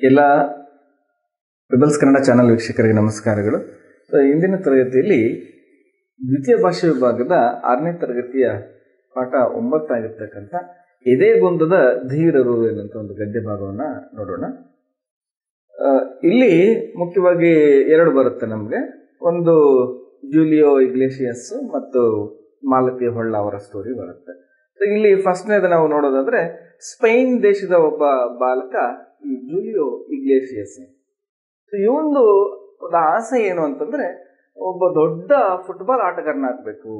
ಎಲ್ಲ ರಿಬಲ್ಸ್ ಕನ್ನಡ ಚಾನೆಲ್ ವೀಕ್ಷಕರಿಗೆ ನಮಸ್ಕಾರಗಳು ಸೊ, ಇಂದಿನ ತರಗತಿಯಲ್ಲಿ ದ್ವಿತೀಯ ಭಾಷೆ ವಿಭಾಗದ ಆರನೇ ತರಗತಿಯ ಪಾಠ ಒಂಬತ್ತಾಗಿರ್ತಕ್ಕಂಥ ಎದೆ ಗೊಂದದ ಧೀರರು ಎನ್ನುವಂಥ ಒಂದು ಗದ್ಯ ಭಾಗವನ್ನ ನೋಡೋಣ ಆ, ಇಲ್ಲಿ ಮುಖ್ಯವಾಗಿ ಎರಡು ಬರುತ್ತೆ ನಮಗೆ ಒಂದು ಜೂಲಿಯೋ ಇಗ್ಲೇಷಿಯಸ್ ಮತ್ತು ಮಾಲತಿ ಹೊಳ್ಳ ಅವರ ಸ್ಟೋರಿ ಬರುತ್ತೆ ಸೊ ಇಲ್ಲಿ ಫಸ್ಟ್ನೇದು ನಾವು ನೋಡೋದಾದ್ರೆ ಸ್ಪೈನ್ ದೇಶದ ಒಬ್ಬ ಬಾಲಕ ಈ ಜೂಲಿಯೋ ಇಗ್ಲೇಷಿಯಸ್ ಸೊ ಇವೊಂದು ಒಂದು ಆಸೆ ಏನು ಅಂತಂದ್ರೆ ಒಬ್ಬ ದೊಡ್ಡ ಫುಟ್ಬಾಲ್ ಆಟಗಾರನಾಗಬೇಕು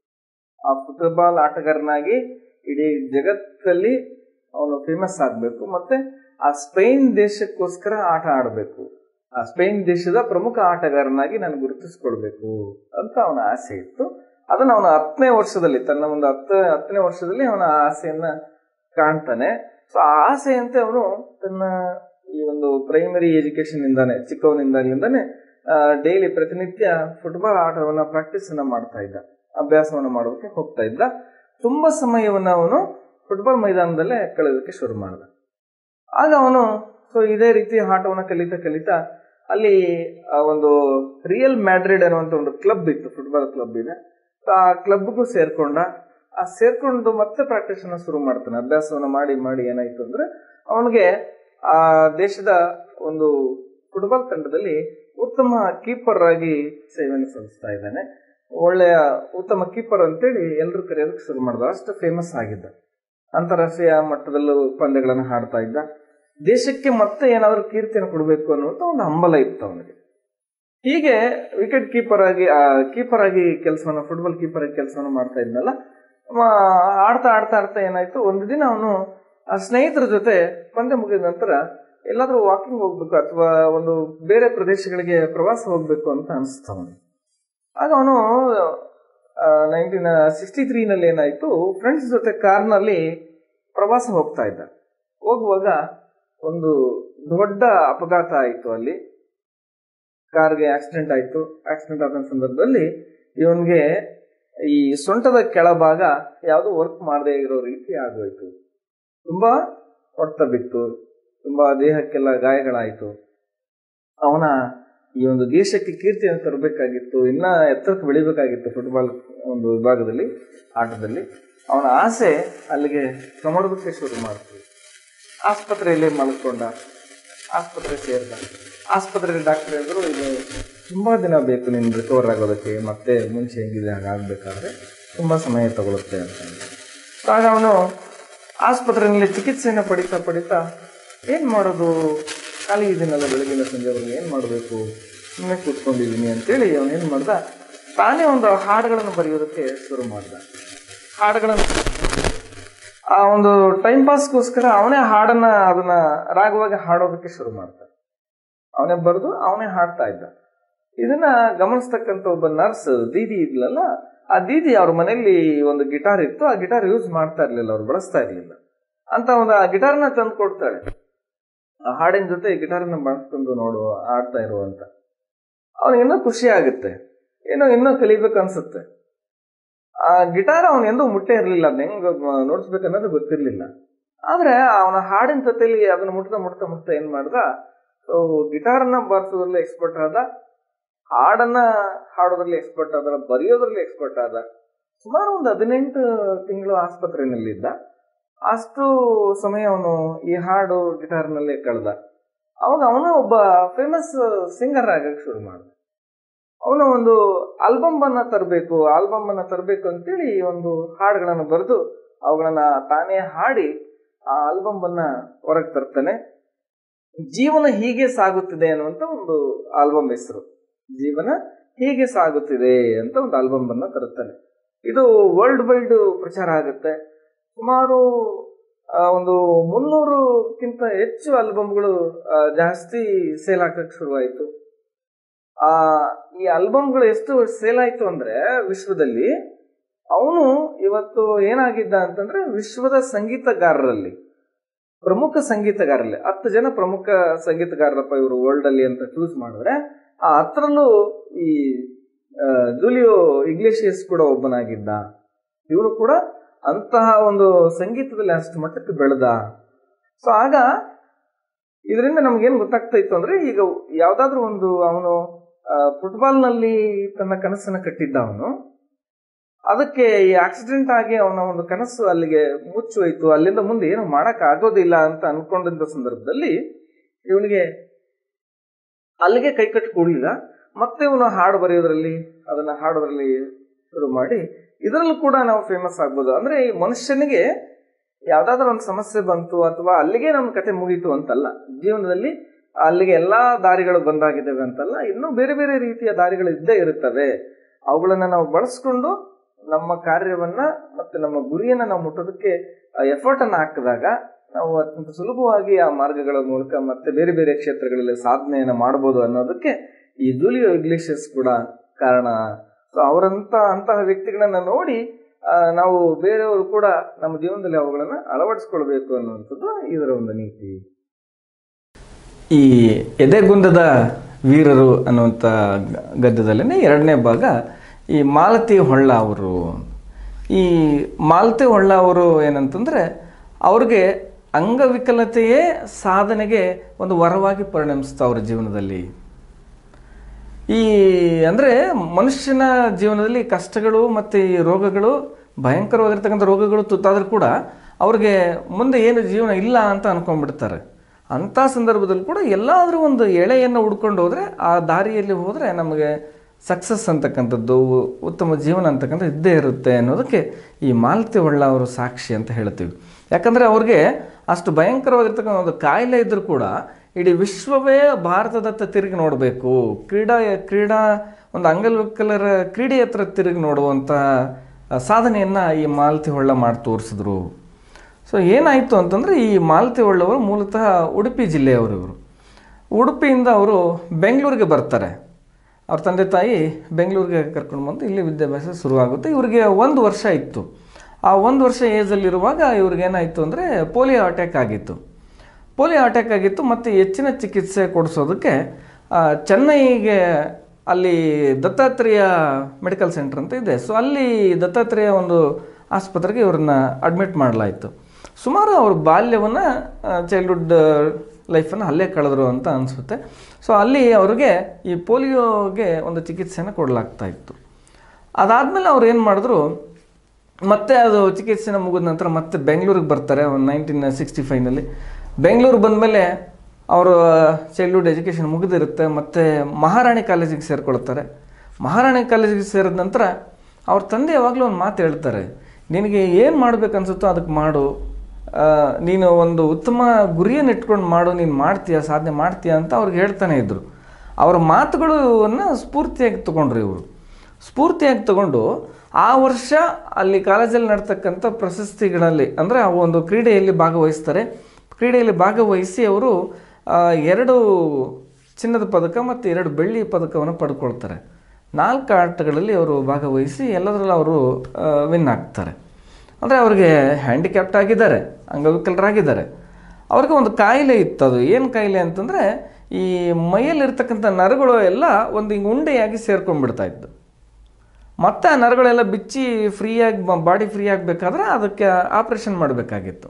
ಆ ಫುಟ್ಬಾಲ್ ಆಟಗಾರನಾಗಿ ಇಡೀ ಜಗತ್ತಲ್ಲಿ ಅವನು ಫೇಮಸ್ ಆಗಬೇಕು ಮತ್ತೆ ಆ ಸ್ಪೈನ್ ದೇಶಕ್ಕೋಸ್ಕರ ಆಟ ಆಡಬೇಕು ಆ ಸ್ಪೈನ್ ದೇಶದ ಪ್ರಮುಖ ಆಟಗಾರನಾಗಿ ನಾನು ಗುರುತಿಸ್ಕೊಳ್ಬೇಕು ಅಂತ ಅವನ ಆಸೆ ಇತ್ತು ಅದನ್ನ ಅವನ ಹತ್ತನೇ ವರ್ಷದಲ್ಲಿ ತನ್ನ ಒಂದು ಹತ್ತ ಹತ್ತನೇ ವರ್ಷದಲ್ಲಿ ಅವನ ಆ ಆಸೆಯನ್ನ ಕಾಣ್ತಾನೆ ಸೊ ಆ ಆಸೆಯಂತೆ ಅವನು ತನ್ನ ಈ ಒಂದು ಪ್ರೈಮರಿ ಎಜುಕೇಶನ್ ಇಂದಾನೆ ಚಿಕ್ಕವನಿಂದಾಗ್ಲಿಂದಾನೆ ಡೈಲಿ ಪ್ರತಿನಿತ್ಯ ಫುಟ್ಬಾಲ್ ಆಟವನ್ನ ಪ್ರಾಕ್ಟೀಸ್ ಅನ್ನ ಮಾಡ್ತಾ ಇದ್ದ ಅಭ್ಯಾಸವನ್ನ ಮಾಡೋದಕ್ಕೆ ಹೋಗ್ತಾ ಇದ್ದ ತುಂಬಾ ಸಮಯವನ್ನ ಅವನು ಫುಟ್ಬಾಲ್ ಮೈದಾನದಲ್ಲೇ ಕಳೆಯೋದಕ್ಕೆ ಶುರು ಮಾಡಿದ ಆಗ ಅವನು ಸೊ ಇದೇ ರೀತಿ ಆಟವನ್ನ ಕಲಿತಾ ಕಲಿತಾ ಅಲ್ಲಿ ಆ ಒಂದು ರಿಯಲ್ ಮ್ಯಾಡ್ರಿಡ್ ಅನ್ನುವಂತ ಒಂದು ಕ್ಲಬ್ ಇತ್ತು ಫುಟ್ಬಾಲ್ ಕ್ಲಬ್ ಇದೆ ಸೊ ಆ ಕ್ಲಬ್ಗೂ ಸೇರ್ಕೊಂಡ ಆ ಸೇರ್ಕೊಂಡು ಮತ್ತೆ ಪ್ರಾಕ್ಟೀಸ್ ಅನ್ನ ಶುರು ಮಾಡ್ತಾನೆ ಅಭ್ಯಾಸವನ್ನ ಮಾಡಿ ಮಾಡಿ ಏನಾಯ್ತು ಅಂದ್ರೆ ಅವನಿಗೆ ಆ ದೇಶದ ಒಂದು ಫುಟ್ಬಾಲ್ ತಂಡದಲ್ಲಿ ಉತ್ತಮ ಕೀಪರ್ ಆಗಿ ಸೇವೆಯನ್ನು ಸಲ್ಲಿಸ್ತಾ ಇದ್ದಾನೆ ಒಳ್ಳೆಯ ಉತ್ತಮ ಕೀಪರ್ ಅಂತೇಳಿ ಎಲ್ಲರೂ ಕರೆಯೋದಕ್ಕೆ ಶುರು ಮಾಡಿದ ಅಷ್ಟು ಫೇಮಸ್ ಆಗಿದ್ದ ಅಂತಾರಾಷ್ಟ್ರೀಯ ಮಟ್ಟದಲ್ಲೂ ಪಂದ್ಯಗಳನ್ನು ಹಾಡ್ತಾ ಇದ್ದ ದೇಶಕ್ಕೆ ಮತ್ತೆ ಏನಾದರೂ ಕೀರ್ತಿಯನ್ನು ಕೊಡಬೇಕು ಅನ್ನುವಂಥ ಒಂದು ಹಂಬಲ ಇತ್ತು ಅವನಿಗೆ ಹೀಗೆ ವಿಕೆಟ್ ಕೀಪರ್ ಆಗಿ ಕೀಪರ್ ಆಗಿ ಕೆಲಸವನ್ನ ಫುಟ್ಬಾಲ್ ಕೀಪರ್ ಆಗಿ ಕೆಲಸವನ್ನ ಮಾಡ್ತಾ ಇದ್ನಲ್ಲ ಅವ ಆಡ್ತಾ ಆಡ್ತಾ ಆಡ್ತಾ ಏನಾಯ್ತು ಒಂದು ದಿನ ಅವನು ಆ ಸ್ನೇಹಿತರ ಜೊತೆ ಪಂದ್ಯ ಮುಗಿದ ನಂತರ ಎಲ್ಲಾದ್ರೂ ವಾಕಿಂಗ್ ಹೋಗ್ಬೇಕು ಅಥವಾ ಒಂದು ಬೇರೆ ಪ್ರದೇಶಗಳಿಗೆ ಪ್ರವಾಸ ಹೋಗ್ಬೇಕು ಅಂತ ಅನಿಸ್ತ ಅವನಿಗೆ ಆಗ ಅವನು ನೈನ್ಟೀನ್ ಸಿಕ್ಸ್ಟಿ ತ್ರೀನಲ್ಲಿ ಏನಾಯ್ತು ಫ್ರೆಂಡ್ಸ್ ಜೊತೆ ಕಾರ್ನಲ್ಲಿ ಪ್ರವಾಸ ಹೋಗ್ತಾ ಇದ್ದ ಹೋಗುವಾಗ ಒಂದು ದೊಡ್ಡ ಅಪಘಾತ ಆಯಿತು ಅಲ್ಲಿ ಕಾರ್ಗೆ ಆಕ್ಸಿಡೆಂಟ್ ಆಯಿತು ಆಕ್ಸಿಡೆಂಟ್ ಆದ ಸಂದರ್ಭದಲ್ಲಿ ಇವನ್ಗೆ ಈ ಸೊಂಟದ ಕೆಳಭಾಗ ಯಾವುದು ವರ್ಕ್ ಮಾಡದೇ ಇರೋ ರೀತಿ ಆಗೋಯ್ತು ತುಂಬಾ ಹೊಡೆತ ಬಿತ್ತು ತುಂಬಾ ದೇಹಕ್ಕೆಲ್ಲ ಗಾಯಗಳಾಯಿತು ಅವನ ಈ ಒಂದು ದೇಶಕ್ಕೆ ಕೀರ್ತಿಯನ್ನು ತರಬೇಕಾಗಿತ್ತು ಇನ್ನ ಎತ್ತರಕ್ಕೆ ಬೆಳಿಬೇಕಾಗಿತ್ತು ಫುಟ್ಬಾಲ್ ಒಂದು ವಿಭಾಗದಲ್ಲಿ ಆಟದಲ್ಲಿ ಅವನ ಆಸೆ ಅಲ್ಲಿಗೆ ಕಮಡೋದಕ್ಕೆ ಶುರು ಮಾಡ್ತು ಆಸ್ಪತ್ರೆಯಲ್ಲಿ ಮಲ್ಕೊಂಡ ಆಸ್ಪತ್ರೆ ಸೇರಿದ ಆಸ್ಪತ್ರೆಯಲ್ಲಿ ಡಾಕ್ಟರ್ ಹೇಳಿದ್ರು ಇದು ತುಂಬಾ ದಿನ ಬೇಕು ನೀನು ರಿಕವರ್ ಆಗೋದಕ್ಕೆ ಮತ್ತೆ ಮುಂಚೆ ಹೆಂಗಿದೆ ಹಾಗಾಗಬೇಕಾದ್ರೆ ತುಂಬಾ ಸಮಯ ತಗೊಳುತ್ತೆ ಅಂತ ಆಗ ಅವನು ಆಸ್ಪತ್ರೆಯಲ್ಲಿ ಚಿಕಿತ್ಸೆಯನ್ನು ಪಡಿತಾ ಪಡಿತಾ ಏನು ಮಾಡೋದು ಖಾಲಿ ಇದನ್ನೆಲ್ಲ ಬೆಳಗಿನ ಸಂಜೆವರೆಗೆ ಏನು ಮಾಡಬೇಕು ಸುಮ್ಮನೆ ಕೂತ್ಕೊಂಡಿದ್ದೀನಿ ಅಂತೇಳಿ ಅವನು ಏನು ಮಾಡ್ದ ತಾನೇ ಒಂದು ಹಾಡುಗಳನ್ನು ಬರೆಯೋದಕ್ಕೆ ಶುರು ಮಾಡ್ದ ಹಾಡುಗಳನ್ನು ಆ ಒಂದು ಟೈಮ್ ಪಾಸ್ಗೋಸ್ಕರ ಅವನೇ ಹಾಡನ್ನ ಅದನ್ನ ರಾಗವಾಗಿ ಹಾಡೋದಕ್ಕೆ ಶುರು ಮಾಡ್ದ ಅವನೇ ಬರೆದು ಅವನೇ ಹಾಡ್ತಾ ಇದ್ದ ಇದನ್ನ ಗಮನಿಸ್ತಕ್ಕಂಥ ಒಬ್ಬ ನರ್ಸ್ ದೀದಿ ಇದ್ಲಲ್ಲ ಆ ದೀದಿ ಅವ್ರ ಮನೆಯಲ್ಲಿ ಒಂದು ಗಿಟಾರ್ ಇತ್ತು ಆ ಗಿಟಾರ್ ಯೂಸ್ ಮಾಡ್ತಾ ಇರ್ಲಿಲ್ಲ ಅವ್ರು ಬಳಸ್ತಾ ಇರ್ಲಿಲ್ಲ ಅಂತ ಒಂದು ಆ ಗಿಟಾರ್ನ ತಂದು ಕೊಡ್ತಾಳೆ ಆ ಹಾಡಿನ ಜೊತೆ ಗಿಟಾರನ್ನ ಬಳಸ್ಕೊಂಡು ನೋಡು ಆಡ್ತಾ ಇರು ಅಂತ ಅವನಿಗಿನ್ನೂ ಖುಷಿ ಆಗುತ್ತೆ ಏನೋ ಇನ್ನೂ ಕಲಿಬೇಕು ಅನ್ಸುತ್ತೆ ಆ ಗಿಟಾರ್ ಅವನು ಎಂದೂ ಮುಟ್ಟೆ ಇರಲಿಲ್ಲ ಅದನ್ನ ಹೆಂಗ್ ನೋಡ್ಸ್ಬೇಕನ್ನೋದು ಗೊತ್ತಿರ್ಲಿಲ್ಲ ಆದ್ರೆ ಅವನ ಹಾಡಿನ ಜೊತೆಲಿ ಅದನ್ನ ಮುಟ್ತಾ ಮುಟ್ತಾ ಮುಟ್ತಾ ಏನ್ ಮಾಡ್ದ ಗಿಟಾರನ್ನ ಬಾರಿಸೋದ್ರಲ್ಲಿ ಎಕ್ಸ್ಪರ್ಟ್ ಆದ ಹಾಡನ್ನ ಹಾಡೋದ್ರಲ್ಲಿ ಎಕ್ಸ್ಪರ್ಟ್ ಆದ ಬರೆಯೋದ್ರಲ್ಲಿ ಎಕ್ಸ್ಪರ್ಟ್ ಆದ ಸುಮಾರು ಒಂದು ಹದಿನೆಂಟು ತಿಂಗಳು ಆಸ್ಪತ್ರೆಯಲ್ಲಿದ್ದ ಅಷ್ಟು ಸಮಯ ಅವನು ಈ ಹಾಡು ಗಿಟಾರ್ನಲ್ಲೇ ಕಳೆದ ಅವಾಗ ಅವನು ಒಬ್ಬ ಫೇಮಸ್ ಸಿಂಗರ್ ಆಗಕ್ಕೆ ಶುರು ಮಾಡ್ದ ಅವನು ಒಂದು ಆಲ್ಬಮ್ ಅನ್ನ ತರಬೇಕು ಆಲ್ಬಮ್ ಅನ್ನ ತರಬೇಕು ಅಂತೇಳಿ ಒಂದು ಹಾಡುಗಳನ್ನು ಬರೆದು ಅವುಗಳನ್ನ ತಾನೇ ಹಾಡಿ ಆ ಆಲ್ಬಮ್ ಅನ್ನ ಹೊರಗೆ ತರ್ತಾನೆ ಜೀವನ ಹೀಗೆ ಸಾಗುತ್ತಿದೆ ಅನ್ನುವಂತ ಒಂದು ಆಲ್ಬಮ್ ಹೆಸರು ಜೀವನ ಹೀಗೆ ಸಾಗುತ್ತಿದೆ ಅಂತ ಒಂದು ಆಲ್ಬಮ್ ಅನ್ನ ತರುತ್ತಾನೆ ಇದು ವರ್ಲ್ಡ್ ವೈಡ್ ಪ್ರಚಾರ ಆಗುತ್ತೆ ಸುಮಾರು ಒಂದು ಮುನ್ನೂರಕ್ಕಿಂತ ಹೆಚ್ಚು ಆಲ್ಬಮ್ಗಳು ಜಾಸ್ತಿ ಸೇಲ್ ಹಾಕಕ್ಕೆ ಶುರುವಾಯಿತು ಆ ಈ ಆಲ್ಬಮ್ಗಳು ಎಷ್ಟು ಸೇಲ್ ಆಯ್ತು ಅಂದ್ರೆ ವಿಶ್ವದಲ್ಲಿ ಅವನು ಇವತ್ತು ಏನಾಗಿದ್ದ ಅಂತಂದ್ರೆ ವಿಶ್ವದ ಸಂಗೀತಗಾರರಲ್ಲಿ ಪ್ರಮುಖ ಸಂಗೀತಗಾರರಲ್ಲಿ ಹತ್ತು ಜನ ಪ್ರಮುಖ ಸಂಗೀತಗಾರರಪ್ಪ ಇವರು ವರ್ಲ್ಡ್ ಅಲ್ಲಿ ಅಂತ ಚೂಸ್ ಮಾಡಿದ್ರೆ ಆ ಹತ್ತರಲ್ಲೂ ಈ ಜೂಲಿಯೋ ಇಗ್ಲೇಷಿಯಸ್ ಕೂಡ ಒಬ್ಬನಾಗಿದ್ದ ಇವನು ಕೂಡ ಅಂತಹ ಒಂದು ಸಂಗೀತದಲ್ಲಿ ಅಷ್ಟು ಮಟ್ಟಕ್ಕೆ ಬೆಳೆದ ಸೊ ಆಗ ಇದರಿಂದ ನಮ್ಗೇನು ಗೊತ್ತಾಗ್ತಾ ಇತ್ತು ಅಂದ್ರೆ ಈಗ ಯಾವ್ದಾದ್ರು ಒಂದು ಅವನು ಫುಟ್ಬಾಲ್ನಲ್ಲಿ ತನ್ನ ಕನಸನ್ನ ಕಟ್ಟಿದ್ದ ಅವನು ಅದಕ್ಕೆ ಈ ಆಕ್ಸಿಡೆಂಟ್ ಆಗಿ ಅವನ ಒಂದು ಕನಸು ಅಲ್ಲಿಗೆ ಮುಚ್ಚೋಯ್ತು ಅಲ್ಲಿಂದ ಮುಂದೆ ಏನು ಮಾಡಕ್ ಆಗೋದಿಲ್ಲ ಅಂತ ಅನ್ಕೊಂಡಿದ್ದ ಸಂದರ್ಭದಲ್ಲಿ ಇವನಿಗೆ ಅಲ್ಲಿಗೆ ಕೈ ಕಟ್ಟಿ ಕೂಡಲಿಲ್ಲ ಮತ್ತೆ ಇವನು ಹಾಡು ಬರೆಯೋದ್ರಲ್ಲಿ ಅದನ್ನ ಹಾಡೋದ್ರಲ್ಲಿ ಶುರು ಮಾಡಿ ಇದರಲ್ಲೂ ಕೂಡ ನಾವು ಫೇಮಸ್ ಆಗ್ಬೋದು ಅಂದ್ರೆ ಈ ಮನುಷ್ಯನಿಗೆ ಯಾವ್ದಾದ್ರು ಒಂದು ಸಮಸ್ಯೆ ಬಂತು ಅಥವಾ ಅಲ್ಲಿಗೆ ನಮ್ಮ ಕತೆ ಮುಗೀತು ಅಂತಲ್ಲ ಜೀವನದಲ್ಲಿ ಅಲ್ಲಿಗೆ ಎಲ್ಲಾ ದಾರಿಗಳು ಬಂದಾಗಿದ್ದಾವೆ ಅಂತಲ್ಲ ಇನ್ನೂ ಬೇರೆ ಬೇರೆ ರೀತಿಯ ದಾರಿಗಳು ಇದ್ದೇ ಇರುತ್ತವೆ ಅವುಗಳನ್ನ ನಾವು ಬಳಸ್ಕೊಂಡು ನಮ್ಮ ಕಾರ್ಯವನ್ನ ಮತ್ತೆ ನಮ್ಮ ಗುರಿಯನ್ನ ನಾವು ಮುಟ್ಟೋದಕ್ಕೆ ಎಫರ್ಟ್ ಅನ್ನ ಹಾಕಿದಾಗ ನಾವು ಅತ್ಯಂತ ಸುಲಭವಾಗಿ ಆ ಮಾರ್ಗಗಳ ಮೂಲಕ ಮತ್ತೆ ಬೇರೆ ಬೇರೆ ಕ್ಷೇತ್ರಗಳಲ್ಲಿ ಸಾಧನೆಯನ್ನ ಮಾಡಬಹುದು ಅನ್ನೋದಕ್ಕೆ ಈ ಜೂಲಿಯೋ ಇಗ್ಲಿಷಸ್ ಕೂಡ ಕಾರಣ ಸೊ ಅವರಂತ ಅಂತಹ ವ್ಯಕ್ತಿಗಳನ್ನ ನೋಡಿ ಆ, ನಾವು ಬೇರೆಯವರು ಕೂಡ ನಮ್ಮ ಜೀವನದಲ್ಲಿ ಅವುಗಳನ್ನ ಅಳವಡಿಸ್ಕೊಳ್ಬೇಕು ಅನ್ನುವಂಥದ್ದು ಇದರ ಒಂದು ನೀತಿ ಈ ಎದೆಗುಂದದ ವೀರರು ಅನ್ನುವಂಥ ಗದ್ಯದಲ್ಲೇ ಎರಡನೇ ಭಾಗ ಈ ಮಾಲತಿ ಹೊಳ್ಳ ಅವರು ಈ ಮಾಲತಿ ಹೊಳ್ಳ ಅವರು ಏನಂತಂದ್ರೆ ಅವ್ರಿಗೆ ಅಂಗವಿಕಲತೆಯೇ ಸಾಧನೆಗೆ ಒಂದು ವರವಾಗಿ ಪರಿಣಮಿಸ್ತಾ ಅವ್ರ ಜೀವನದಲ್ಲಿ ಈ ಅಂದರೆ ಮನುಷ್ಯನ ಜೀವನದಲ್ಲಿ ಕಷ್ಟಗಳು ಮತ್ತು ಈ ರೋಗಗಳು ಭಯಂಕರವಾಗಿರ್ತಕ್ಕಂಥ ರೋಗಗಳು ತುತ್ತಾದರೂ ಕೂಡ ಅವ್ರಿಗೆ ಮುಂದೆ ಏನು ಜೀವನ ಇಲ್ಲ ಅಂತ ಅನ್ಕೊಂಡ್ಬಿಡ್ತಾರೆ ಅಂಥ ಸಂದರ್ಭದಲ್ಲಿ ಕೂಡ ಎಲ್ಲಾದರೂ ಒಂದು ಎಳೆಯನ್ನು ಹುಡ್ಕೊಂಡು ಹೋದರೆ ಆ ದಾರಿಯಲ್ಲಿ ಹೋದರೆ ನಮಗೆ ಸಕ್ಸಸ್ ಅಂತಕ್ಕಂಥದ್ದು ಉತ್ತಮ ಜೀವನ ಅಂತಕ್ಕಂಥ ಇದ್ದೇ ಇರುತ್ತೆ ಅನ್ನೋದಕ್ಕೆ ಈ ಮಾಲತಿ ಒಳ್ಳ ಅವರು ಸಾಕ್ಷಿ ಅಂತ ಹೇಳ್ತೀವಿ ಯಾಕಂದರೆ ಅವ್ರಿಗೆ ಅಷ್ಟು ಭಯಂಕರವಾಗಿರ್ತಕ್ಕಂಥ ಒಂದು ಕಾಯಿಲೆ ಇದ್ದರೂ ಕೂಡ ಇಡೀ ವಿಶ್ವವೇ ಭಾರತದತ್ತ ತಿರುಗಿ ನೋಡಬೇಕು ಕ್ರೀಡಾ ಕ್ರೀಡಾ ಒಂದು ಅಂಗವಿಕಲರ ಕ್ರೀಡೆ ಹತ್ರ ತಿರುಗಿ ನೋಡುವಂಥ ಸಾಧನೆಯನ್ನು ಈ ಮಾಲತಿ ಹೊಳ್ಳ ಮಾಡಿ ತೋರಿಸಿದ್ರು ಸೊ ಏನಾಯಿತು ಅಂತಂದರೆ ಈ ಮಾಲತಿ ಹೊಳ್ಳವರು ಮೂಲತಃ ಉಡುಪಿ ಜಿಲ್ಲೆಯವರು ಇವರು ಉಡುಪಿಯಿಂದ ಅವರು ಬೆಂಗಳೂರಿಗೆ ಬರ್ತಾರೆ ಅವ್ರ ತಂದೆ ತಾಯಿ ಬೆಂಗಳೂರಿಗೆ ಕರ್ಕೊಂಡು ಬಂದು ಇಲ್ಲಿ ವಿದ್ಯಾಭ್ಯಾಸ ಶುರುವಾಗುತ್ತೆ ಇವರಿಗೆ ಒಂದು ವರ್ಷ ಇತ್ತು ಆ ಒಂದು ವರ್ಷ ಏಜಲ್ಲಿರುವಾಗ ಇವ್ರಿಗೆ ಏನಾಯಿತು ಅಂದರೆ ಪೋಲಿಯೋ ಅಟ್ಯಾಕ್ ಆಗಿತ್ತು ಪೋಲಿಯೋ ಅಟ್ಯಾಕ್ ಆಗಿತ್ತು ಮತ್ತು ಹೆಚ್ಚಿನ ಚಿಕಿತ್ಸೆ ಕೊಡಿಸೋದಕ್ಕೆ ಆ, ಚೆನ್ನೈಗೆ ಅಲ್ಲಿ ದತ್ತಾತ್ರೇಯ ಮೆಡಿಕಲ್ ಸೆಂಟರ್ ಅಂತ ಇದೆ ಸೊ ಅಲ್ಲಿ ದತ್ತಾತ್ರೇಯ ಒಂದು ಆಸ್ಪತ್ರೆಗೆ ಇವ್ರನ್ನ ಅಡ್ಮಿಟ್ ಮಾಡಲಾಯಿತು ಸುಮಾರು ಅವ್ರ ಬಾಲ್ಯವನ್ನು ಚೈಲ್ಡ್ಹುಡ್ ಲೈಫನ್ನು ಅಲ್ಲೇ ಕಳೆದ್ರು ಅಂತ ಅನಿಸುತ್ತೆ ಸೊ ಅಲ್ಲಿ ಅವ್ರಿಗೆ ಈ ಪೋಲಿಯೋಗೆ ಒಂದು ಚಿಕಿತ್ಸೆಯನ್ನು ಕೊಡಲಾಗ್ತಾ ಇತ್ತು ಅದಾದಮೇಲೆ ಅವ್ರು ಏನು ಮಾಡಿದ್ರು ಮತ್ತೆ ಅದು ಚಿಕಿತ್ಸೆನ ಮುಗಿದ ನಂತರ ಮತ್ತೆ ಬೆಂಗಳೂರಿಗೆ ಬರ್ತಾರೆ ಒಂದು ನೈನ್ಟೀನ್ ಸಿಕ್ಸ್ಟಿ ಫೈವ್ನಲ್ಲಿ ಬೆಂಗಳೂರು ಬಂದಮೇಲೆ ಅವರು ಚೈಲ್ಡ್ಹುಡ್ ಎಜುಕೇಷನ್ ಮುಗಿದಿರುತ್ತೆ ಮತ್ತು ಮಹಾರಾಣಿ ಕಾಲೇಜಿಗೆ ಸೇರ್ಕೊಳ್ತಾರೆ ಮಹಾರಾಣಿ ಕಾಲೇಜಿಗೆ ಸೇರಿದ ನಂತರ ಅವ್ರ ತಂದೆ ಯಾವಾಗಲೂ ಒಂದು ಮಾತು ಹೇಳ್ತಾರೆ ನಿನಗೆ ಏನು ಮಾಡ್ಬೇಕು ಅನ್ಸುತ್ತೋ ಅದಕ್ಕೆ ಮಾಡು ಆ, ನೀನು ಒಂದು ಉತ್ತಮ ಗುರಿಯನ್ನು ಇಟ್ಕೊಂಡು ಮಾಡು ನೀನು ಮಾಡ್ತೀಯ ಸಾಧನೆ ಮಾಡ್ತೀಯ ಅಂತ ಅವ್ರಿಗೆ ಹೇಳ್ತಾನೆ ಇದ್ರು ಅವರ ಮಾತುಗಳನ್ನು ಸ್ಫೂರ್ತಿಯಾಗಿ ತಗೊಂಡ್ರು ಇವರು ಸ್ಫೂರ್ತಿಯಾಗಿ ತಗೊಂಡು ಆ ವರ್ಷ ಅಲ್ಲಿ ಕಾಲೇಜಲ್ಲಿ ನಡ್ತಕ್ಕಂಥ ಪ್ರಶಸ್ತಿಗಳಲ್ಲಿ ಅಂದರೆ ಆ ಒಂದು ಕ್ರೀಡೆಯಲ್ಲಿ ಭಾಗವಹಿಸ್ತಾರೆ ಕ್ರೀಡೆಯಲ್ಲಿ ಭಾಗವಹಿಸಿ ಅವರು ಆ, ಎರಡು ಚಿನ್ನದ ಪದಕ ಮತ್ತು ಎರಡು ಬೆಳ್ಳಿ ಪದಕವನ್ನು ಪಡ್ಕೊಳ್ತಾರೆ ನಾಲ್ಕು ಆಟಗಳಲ್ಲಿ ಅವರು ಭಾಗವಹಿಸಿ ಎಲ್ಲದರಲ್ಲೂ ಅವರು ವಿನ್ ಆಗ್ತಾರೆ ಅಂದರೆ ಅವ್ರಿಗೆ ಹ್ಯಾಂಡಿಕ್ಯಾಪ್ಟ್ ಆಗಿದ್ದಾರೆ ಅಂಗವಿಕಲರಾಗಿದ್ದಾರೆ ಅವ್ರಿಗೆ ಒಂದು ಕಾಯಿಲೆ ಇತ್ತು ಅದು ಏನು ಕಾಯಿಲೆ ಅಂತಂದರೆ ಈ ಮೈಯಲ್ಲಿರ್ತಕ್ಕಂಥ ನರಗಳು ಎಲ್ಲ ಒಂದು ಹಿಂಗೆ ಉಂಡೆಯಾಗಿ ಸೇರ್ಕೊಂಡ್ಬಿಡ್ತಾ ಇತ್ತು ಮತ್ತೆ ಆ ನರಗಳೆಲ್ಲ ಬಿಚ್ಚಿ ಫ್ರೀಯಾಗಿ ಬಾಡಿ ಫ್ರೀ ಆಗಬೇಕಾದ್ರೆ ಅದಕ್ಕೆ ಆಪ್ರೇಷನ್ ಮಾಡಬೇಕಾಗಿತ್ತು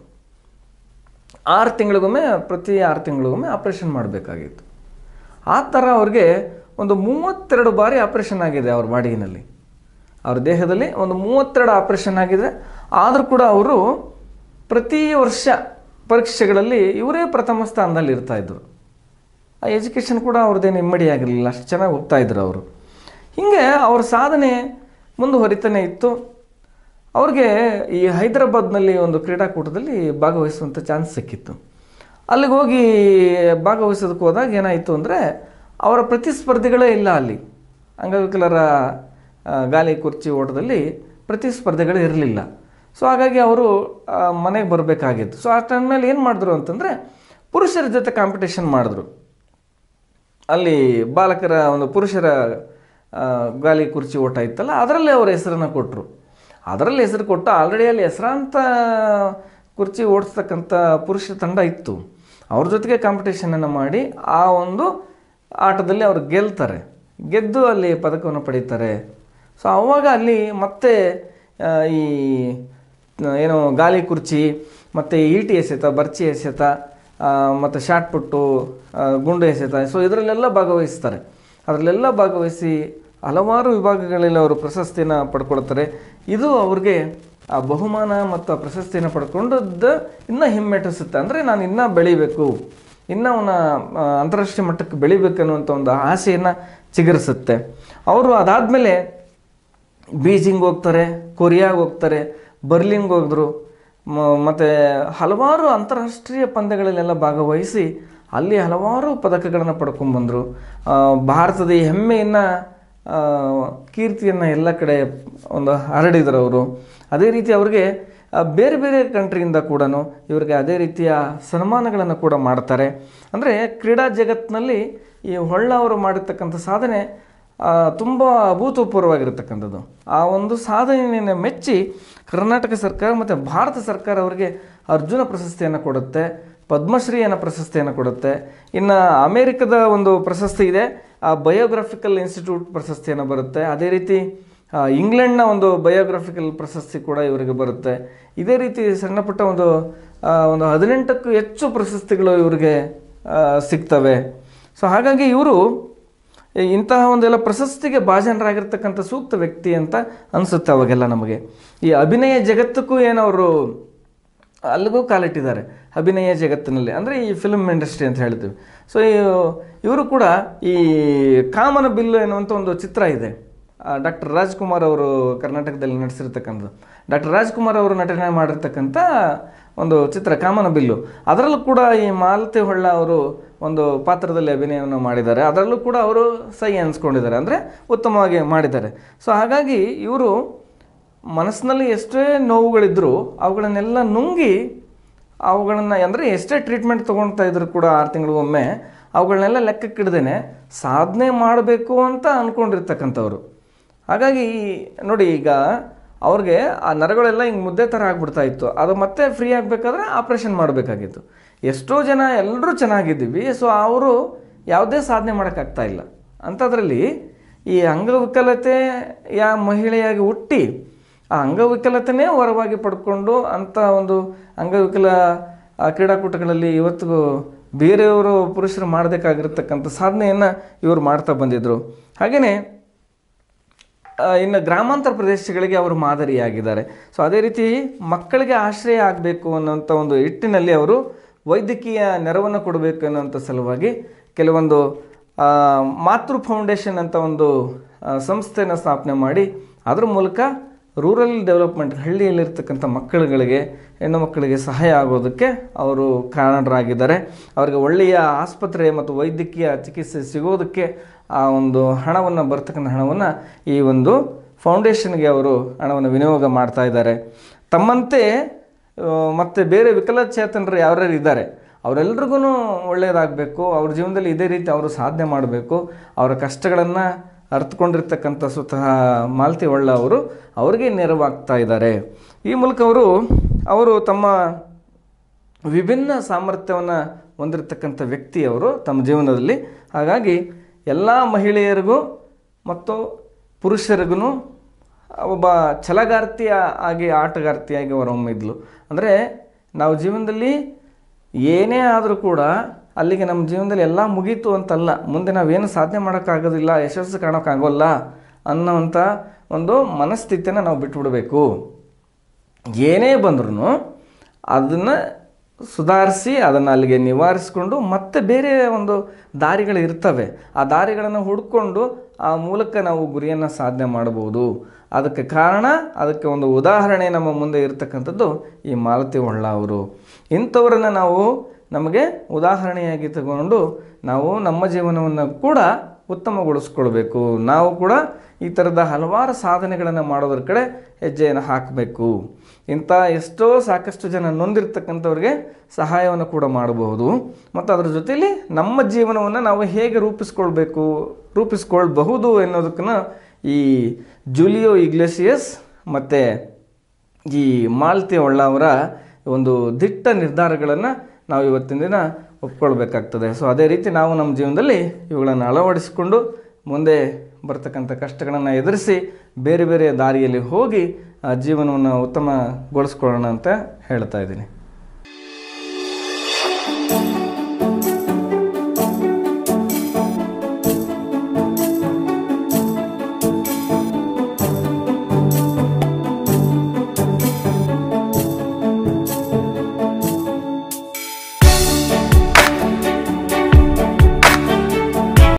ಆರು ತಿಂಗಳಿಗೊಮ್ಮೆ ಪ್ರತಿ ಆರು ತಿಂಗಳಿಗೊಮ್ಮೆ ಆಪ್ರೇಷನ್ ಮಾಡಬೇಕಾಗಿತ್ತು ಆ ಥರ ಅವ್ರಿಗೆ ಒಂದು ಮೂವತ್ತೆರಡು ಬಾರಿ ಆಪ್ರೇಷನ್ ಆಗಿದೆ ಅವ್ರ ಬಾಡಿನಲ್ಲಿ ಅವ್ರ ದೇಹದಲ್ಲಿ ಒಂದು ಮೂವತ್ತೆರಡು ಆಪ್ರೇಷನ್ ಆಗಿದೆ ಆದರೂ ಕೂಡ ಅವರು ಪ್ರತಿ ವರ್ಷ ಪರೀಕ್ಷೆಗಳಲ್ಲಿ ಇವರೇ ಪ್ರಥಮ ಸ್ಥಾನದಲ್ಲಿ ಇರ್ತಾ ಇದ್ರು ಆ ಎಜುಕೇಷನ್ ಕೂಡ ಅವ್ರದ್ದೇನು ಇಮ್ಮಡಿ ಆಗಿರಲಿಲ್ಲ ಅಷ್ಟು ಚೆನ್ನಾಗಿ ಹೋಗ್ತಾ ಇದ್ರು ಅವರು ಹೀಗೆ ಅವ್ರ ಸಾಧನೆ ಮುಂದುವರಿತಾನೆ ಇತ್ತು ಅವ್ರಿಗೆ ಈ ಹೈದರಾಬಾದ್ನಲ್ಲಿ ಒಂದು ಕ್ರೀಡಾಕೂಟದಲ್ಲಿ ಭಾಗವಹಿಸುವಂಥ ಚಾನ್ಸ್ ಸಿಕ್ಕಿತ್ತು ಅಲ್ಲಿಗೆ ಹೋಗಿ ಭಾಗವಹಿಸೋದಕ್ಕೆ ಹೋದಾಗ ಏನಾಯಿತು ಅಂದರೆ ಅವರ ಪ್ರತಿಸ್ಪರ್ಧಿಗಳೇ ಇಲ್ಲ ಅಲ್ಲಿ ಅಂಗವಿಕಲರ ಆ, ಗಾಲಿ ಕುರ್ಚಿ ಓಟದಲ್ಲಿ ಪ್ರತಿಸ್ಪರ್ಧಿಗಳೇ ಇರಲಿಲ್ಲ ಸೊ ಹಾಗಾಗಿ ಅವರು ಮನೆಗೆ ಬರಬೇಕಾಗಿತ್ತು ಸೊ ಆ ಟೈಮ್ನಲ್ಲಿ ಏನು ಮಾಡಿದ್ರು ಅಂತಂದರೆ ಪುರುಷರ ಜೊತೆ ಕಾಂಪಿಟೇಷನ್ ಮಾಡಿದ್ರು ಅಲ್ಲಿ ಬಾಲಕರ ಒಂದು ಪುರುಷರ ಆ, ಗಾಲಿ ಕುರ್ಚಿ ಓಟ ಇತ್ತಲ್ಲ ಅದರಲ್ಲಿ ಅವರ ಹೆಸರನ್ನು ಕೊಟ್ಟರು ಅದರಲ್ಲಿ ಹೆಸರು ಕೊಟ್ಟು ಆಲ್ರೆಡಿ ಅಲ್ಲಿ ಹೆಸರಾಂತ ಕುರ್ಚಿ ಓಡಿಸ್ತಕ್ಕಂಥ ಪುರುಷ ತಂಡ ಇತ್ತು ಅವ್ರ ಜೊತೆಗೆ ಕಾಂಪಿಟೇಷನನ್ನು ಮಾಡಿ ಆ ಒಂದು ಆಟದಲ್ಲಿ ಅವರು ಗೆಲ್ತಾರೆ ಗೆದ್ದು ಅಲ್ಲಿ ಪದಕವನ್ನು ಪಡೀತಾರೆ ಸೊ ಆವಾಗ ಅಲ್ಲಿ ಮತ್ತೆ ಆ, ಈ ಏನು ಗಾಲಿ ಕುರ್ಚಿ ಮತ್ತು ಈಟಿ ಎಸೆತ ಬರ್ಚಿ ಎಸೆತ ಮತ್ತು ಶಾಟ್ ಪುಟ್ಟು ಆ, ಗುಂಡು ಎಸೆತ ಸೊ ಇದರಲ್ಲೆಲ್ಲ ಭಾಗವಹಿಸ್ತಾರೆ ಅದರಲ್ಲೆಲ್ಲ ಭಾಗವಹಿಸಿ ಹಲವಾರು ವಿಭಾಗಗಳಲ್ಲಿ ಅವರು ಪ್ರಶಸ್ತಿಯನ್ನು ಪಡ್ಕೊಳ್ತಾರೆ ಇದು ಅವ್ರಿಗೆ ಆ ಬಹುಮಾನ ಮತ್ತು ಆ ಪ್ರಶಸ್ತಿಯನ್ನು ಪಡ್ಕೊಂಡದ್ದು ಇನ್ನೂ ಹಿಮ್ಮೆಟ್ಟಿಸುತ್ತೆ ಅಂದರೆ ನಾನು ಇನ್ನೂ ಬೆಳಿಬೇಕು ಇನ್ನೂ ಅವನ ಆ, ಅಂತಾರಾಷ್ಟ್ರೀಯ ಮಟ್ಟಕ್ಕೆ ಬೆಳಿಬೇಕನ್ನುವಂಥ ಒಂದು ಆಸೆಯನ್ನು ಚಿಗುರಿಸುತ್ತೆ ಅವರು ಅದಾದಮೇಲೆ ಬೀಜಿಂಗ್ ಹೋಗ್ತಾರೆ ಕೊರಿಯಾಗೆ ಹೋಗ್ತಾರೆ ಬರ್ಲಿನ್ಗೆ ಹೋಗಿದ್ರು ಮತ್ತು ಹಲವಾರು ಅಂತಾರಾಷ್ಟ್ರೀಯ ಪಂದ್ಯಗಳಲ್ಲೆಲ್ಲ ಭಾಗವಹಿಸಿ ಅಲ್ಲಿ ಹಲವಾರು ಪದಕಗಳನ್ನು ಪಡ್ಕೊಂಡ್ಬಂದರು ಭಾರತದ ಈ ಹೆಮ್ಮೆಯನ್ನು ಕೀರ್ತಿಯನ್ನು ಎಲ್ಲ ಕಡೆ ಒಂದು ಹರಡಿದರು ಅವರು ಅದೇ ರೀತಿ ಅವ್ರಿಗೆ ಆ, ಬೇರೆ ಬೇರೆ ಕಂಟ್ರಿಯಿಂದ ಕೂಡ ಇವರಿಗೆ ಅದೇ ರೀತಿಯ ಸನ್ಮಾನಗಳನ್ನು ಕೂಡ ಮಾಡ್ತಾರೆ ಅಂದರೆ ಕ್ರೀಡಾ ಜಗತ್ತಿನಲ್ಲಿ ಈ ಹೊಳ್ಳ ಅವರು ಮಾಡಿರ್ತಕ್ಕಂಥ ಸಾಧನೆ ತುಂಬ ಅಭೂತಪೂರ್ವವಾಗಿರ್ತಕ್ಕಂಥದ್ದು ಆ ಒಂದು ಸಾಧನೆಯನ್ನು ಮೆಚ್ಚಿ ಕರ್ನಾಟಕ ಸರ್ಕಾರ ಮತ್ತು ಭಾರತ ಸರ್ಕಾರ ಅವರಿಗೆ ಅರ್ಜುನ ಪ್ರಶಸ್ತಿಯನ್ನು ಕೊಡುತ್ತೆ ಪದ್ಮಶ್ರೀಯನ್ನು ಪ್ರಶಸ್ತಿಯನ್ನು ಕೊಡುತ್ತೆ ಇನ್ನು ಅಮೇರಿಕದ ಒಂದು ಪ್ರಶಸ್ತಿ ಇದೆ ಆ ಬಯೋಗ್ರಾಫಿಕಲ್ ಇನ್ಸ್ಟಿಟ್ಯೂಟ್ ಪ್ರಶಸ್ತಿಯನ್ನು ಬರುತ್ತೆ ಅದೇ ರೀತಿ ಆ, ಇಂಗ್ಲೆಂಡ್ನ ಒಂದು ಬಯೋಗ್ರಾಫಿಕಲ್ ಪ್ರಶಸ್ತಿ ಕೂಡ ಇವರಿಗೆ ಬರುತ್ತೆ ಇದೇ ರೀತಿ ಸಣ್ಣ ಪುಟ್ಟ ಒಂದು ಆ, ಒಂದು ಹದಿನೆಂಟಕ್ಕೂ ಹೆಚ್ಚು ಪ್ರಶಸ್ತಿಗಳು ಇವರಿಗೆ ಆ, ಸಿಗ್ತವೆ ಸೊ ಹಾಗಾಗಿ ಇವರು ಇಂತಹ ಒಂದೆಲ್ಲ ಪ್ರಶಸ್ತಿಗೆ ಭಾಜನರಾಗಿರ್ತಕ್ಕಂಥ ಸೂಕ್ತ ವ್ಯಕ್ತಿ ಅಂತ ಅನಿಸುತ್ತೆ ಅವಾಗೆಲ್ಲ ನಮಗೆ ಈ ಅಭಿನಯ ಜಗತ್ತಕ್ಕೂ ಏನವರು ಅಲ್ಲಿಗೂ ಕಾಲಿಟ್ಟಿದ್ದಾರೆ ಅಭಿನಯ ಜಗತ್ತಿನಲ್ಲಿ ಅಂದರೆ ಈ ಫಿಲ್ಮ್ ಇಂಡಸ್ಟ್ರಿ ಅಂತ ಹೇಳ್ತೀವಿ ಸೊ ಇವರು ಕೂಡ ಈ ಕಾಮನ ಬಿಲ್ಲು ಎನ್ನುವಂಥ ಒಂದು ಚಿತ್ರ ಇದೆ ಡಾಕ್ಟರ್ ರಾಜ್ಕುಮಾರ್ ಅವರು ಕರ್ನಾಟಕದಲ್ಲಿ ನಡೆಸಿರ್ತಕ್ಕಂಥದ್ದು ಡಾಕ್ಟರ್ ರಾಜ್ಕುಮಾರ್ ಅವರು ನಟನೆ ಮಾಡಿರ್ತಕ್ಕಂಥ ಒಂದು ಚಿತ್ರ ಕಾಮನ ಬಿಲ್ಲು ಅದರಲ್ಲೂ ಕೂಡ ಈ ಮಾಲತಿ ಹೊಳ್ಳ ಅವರು ಒಂದು ಪಾತ್ರದಲ್ಲಿ ಅಭಿನಯವನ್ನು ಮಾಡಿದ್ದಾರೆ ಅದರಲ್ಲೂ ಕೂಡ ಅವರು ಸೈ ಅನ್ಸ್ಕೊಂಡಿದ್ದಾರೆ ಅಂದರೆ ಉತ್ತಮವಾಗಿ ಮಾಡಿದ್ದಾರೆ ಸೊ ಹಾಗಾಗಿ ಇವರು ಮನಸ್ಸಿನಲ್ಲಿ ಎಷ್ಟೇ ನೋವುಗಳಿದ್ದರೂ ಅವುಗಳನ್ನೆಲ್ಲ ನುಂಗಿ ಅವುಗಳನ್ನು ಅಂದರೆ ಎಷ್ಟೇ ಟ್ರೀಟ್ಮೆಂಟ್ ತೊಗೊಳ್ತಾ ಇದ್ರು ಕೂಡ ಆರು ತಿಂಗಳಿಗೊಮ್ಮೆ ಅವುಗಳನ್ನೆಲ್ಲ ಲೆಕ್ಕಕ್ಕಿಡ್ದೇನೆ ಸಾಧನೆ ಮಾಡಬೇಕು ಅಂತ ಅಂದ್ಕೊಂಡಿರ್ತಕ್ಕಂಥವ್ರು ಹಾಗಾಗಿ ನೋಡಿ ಈಗ ಅವ್ರಿಗೆ ಆ ನರಗಳೆಲ್ಲ ಹಿಂಗೆ ಮುದ್ದೆ ಥರ ಆಗ್ಬಿಡ್ತಾ ಇತ್ತು ಅದು ಮತ್ತೆ ಫ್ರೀ ಆಗಬೇಕಾದ್ರೆ ಆಪ್ರೇಷನ್ ಮಾಡಬೇಕಾಗಿತ್ತು ಎಷ್ಟೋ ಜನ ಎಲ್ಲರೂ ಚೆನ್ನಾಗಿದ್ದೀವಿ ಸೊ ಅವರು ಯಾವುದೇ ಸಾಧನೆ ಮಾಡೋಕ್ಕಾಗ್ತಾ ಇಲ್ಲ ಅಂಥದ್ರಲ್ಲಿ ಈ ಅಂಗವಿಕಲತೆ ಯಾ ಮಹಿಳೆಯಾಗಿ ಹುಟ್ಟಿ ಆ ಅಂಗವಿಕಲತೆನೇ ಹೊರವಾಗಿ ಪಡ್ಕೊಂಡು ಅಂಥ ಒಂದು ಅಂಗವಿಕಲ ಆ, ಕ್ರೀಡಾಕೂಟಗಳಲ್ಲಿ ಇವತ್ತಿಗೂ ಬೇರೆಯವರು ಪುರುಷರು ಮಾಡಬೇಕಾಗಿರ್ತಕ್ಕಂಥ ಸಾಧನೆಯನ್ನು ಇವರು ಮಾಡ್ತಾ ಬಂದಿದ್ದರು ಹಾಗೆಯೇ ಆ, ಇನ್ನು ಗ್ರಾಮಾಂತರ ಪ್ರದೇಶಗಳಿಗೆ ಅವರು ಮಾದರಿಯಾಗಿದ್ದಾರೆ ಸೊ ಅದೇ ರೀತಿ ಮಕ್ಕಳಿಗೆ ಆಶ್ರಯ ಆಗಬೇಕು ಅನ್ನೋಂಥ ಒಂದು ನಿಟ್ಟಿನಲ್ಲಿ ಅವರು ವೈದ್ಯಕೀಯ ನೆರವನ್ನು ಕೊಡಬೇಕು ಅನ್ನೋಂಥ ಸಲುವಾಗಿ ಕೆಲವೊಂದು ಆ, ಮಾತೃ ಫೌಂಡೇಶನ್ ಅಂತ ಒಂದು ಆ, ಸಂಸ್ಥೆನ ಸ್ಥಾಪನೆ ಮಾಡಿ ಅದ್ರ ಮೂಲಕ ರೂರಲ್ ಡೆವಲಪ್ಮೆಂಟ್ ಹಳ್ಳಿಯಲ್ಲಿರ್ತಕ್ಕಂಥ ಮಕ್ಕಳುಗಳಿಗೆ ಹೆಣ್ಣು ಮಕ್ಕಳಿಗೆ ಸಹಾಯ ಆಗೋದಕ್ಕೆ ಅವರು ಕಾರಣರಾಗಿದ್ದಾರೆ ಅವರಿಗೆ ಒಳ್ಳೆಯ ಆಸ್ಪತ್ರೆ ಮತ್ತು ವೈದ್ಯಕೀಯ ಚಿಕಿತ್ಸೆ ಸಿಗೋದಕ್ಕೆ ಆ ಒಂದು ಹಣವನ್ನು ಬರ್ತಕ್ಕಂಥ ಹಣವನ್ನು ಈ ಒಂದು ಫೌಂಡೇಶನ್ಗೆ ಅವರು ಹಣವನ್ನು ವಿನಿಯೋಗ ಮಾಡ್ತಾ ಇದ್ದಾರೆ ತಮ್ಮಂತೆ ಆ, ಮತ್ತು ಬೇರೆ ವಿಕಲಚೇತನರು ಯಾರ್ಯಾರು ಇದ್ದಾರೆ ಅವರೆಲ್ರಿಗೂ ಒಳ್ಳೆಯದಾಗಬೇಕು ಅವ್ರ ಜೀವನದಲ್ಲಿ ಇದೇ ರೀತಿ ಅವರು ಸಾಧನೆ ಮಾಡಬೇಕು ಅವರ ಕಷ್ಟಗಳನ್ನು ಅರ್ಥಕೊಂಡಿರ್ತಕ್ಕಂಥ ಸ್ವತಃ ಮಾಲತಿ ಒಳ್ಳ ಅವರು ಅವರಿಗೆ ನೆರವಾಗ್ತಾ ಇದ್ದಾರೆ ಈ ಮೂಲಕ ಅವರು ಅವರು ತಮ್ಮ ವಿಭಿನ್ನ ಸಾಮರ್ಥ್ಯವನ್ನು ಹೊಂದಿರತಕ್ಕಂಥ ವ್ಯಕ್ತಿಯವರು ತಮ್ಮ ಜೀವನದಲ್ಲಿ ಹಾಗಾಗಿ ಎಲ್ಲ ಮಹಿಳೆಯರಿಗೂ ಮತ್ತು ಪುರುಷರಿಗೂ ಒಬ್ಬ ಛಲಗಾರ್ತಿಯ ಆಗಿ ಆಟಗಾರ್ತಿಯಾಗಿ ಹೊರಹೊಮ್ಮಿದ್ಲು ಅಂದರೆ ನಾವು ಜೀವನದಲ್ಲಿ ಏನೇ ಆದರೂ ಕೂಡ ಅಲ್ಲಿಗೆ ನಮ್ಮ ಜೀವನದಲ್ಲಿ ಎಲ್ಲ ಮುಗೀತು ಅಂತಲ್ಲ ಮುಂದೆ ನಾವೇನು ಸಾಧನೆ ಮಾಡೋಕ್ಕಾಗೋದಿಲ್ಲ ಯಶಸ್ಸು ಕಾಣೋಕ್ಕಾಗೋಲ್ಲ ಅನ್ನೋವಂಥ ಒಂದು ಮನಸ್ಥಿತಿಯನ್ನು ನಾವು ಬಿಟ್ಬಿಡಬೇಕು ಏನೇ ಬಂದ್ರೂ ಅದನ್ನು ಸುಧಾರಿಸಿ ಅದನ್ನು ಅಲ್ಲಿಗೆ ನಿವಾರಿಸಿಕೊಂಡು ಮತ್ತೆ ಬೇರೆ ಒಂದು ದಾರಿಗಳು ಇರ್ತವೆ ಆ ದಾರಿಗಳನ್ನು ಹುಡ್ಕೊಂಡು ಆ ಮೂಲಕ ನಾವು ಗುರಿಯನ್ನು ಸಾಧನೆ ಮಾಡಬಹುದು ಅದಕ್ಕೆ ಕಾರಣ ಅದಕ್ಕೆ ಒಂದು ಉದಾಹರಣೆ ನಮ್ಮ ಮುಂದೆ ಇರತಕ್ಕಂಥದ್ದು ಈ ಮಾಲತಿ ಹೊಳ್ಳ ಅವರು ಇಂಥವರನ್ನು ನಾವು ನಮಗೆ ಉದಾಹರಣೆಯಾಗಿ ತಗೊಂಡು ನಾವು ನಮ್ಮ ಜೀವನವನ್ನು ಕೂಡ ಉತ್ತಮಗೊಳಿಸ್ಕೊಳ್ಬೇಕು ನಾವು ಕೂಡ ಈ ಥರದ ಹಲವಾರು ಸಾಧನೆಗಳನ್ನು ಮಾಡೋದ್ರ ಕಡೆ ಹೆಜ್ಜೆಯನ್ನು ಹಾಕಬೇಕು ಇಂಥ ಎಷ್ಟೋ ಸಾಕಷ್ಟು ಜನ ನೊಂದಿರ್ತಕ್ಕಂಥವ್ರಿಗೆ ಸಹಾಯವನ್ನು ಕೂಡ ಮಾಡಬಹುದು ಮತ್ತು ಅದರ ಜೊತೆಯಲ್ಲಿ ನಮ್ಮ ಜೀವನವನ್ನು ನಾವು ಹೇಗೆ ರೂಪಿಸ್ಕೊಳ್ಬೇಕು ರೂಪಿಸ್ಕೊಳ್ಬಹುದು ಎನ್ನೋದಕ್ಕನ್ನು ಈ ಜೂಲಿಯೋ ಇಗ್ಲೆಸಿಯಸ್ ಮತ್ತು ಈ ಮಾಲ್ತಿ ಒಳ್ಳ ಅವರ ಒಂದು ದಿಟ್ಟ ನಿರ್ಧಾರಗಳನ್ನು ನಾವು ಇವತ್ತಿನ ದಿನ ಒಪ್ಕೊಳ್ಬೇಕಾಗ್ತದೆ ಸೊ ಅದೇ ರೀತಿ ನಾವು ನಮ್ಮ ಜೀವನದಲ್ಲಿ ಇವುಗಳನ್ನು ಅಳವಡಿಸಿಕೊಂಡು ಮುಂದೆ ಬರ್ತಕ್ಕಂಥ ಕಷ್ಟಗಳನ್ನು ಎದುರಿಸಿ ಬೇರೆ ಬೇರೆ ದಾರಿಯಲ್ಲಿ ಹೋಗಿ ಆ ಜೀವನವನ್ನು ಉತ್ತಮಗೊಳಿಸ್ಕೊಳ್ಳೋಣ ಅಂತ ಹೇಳ್ತಾ ಇದ್ದೀನಿ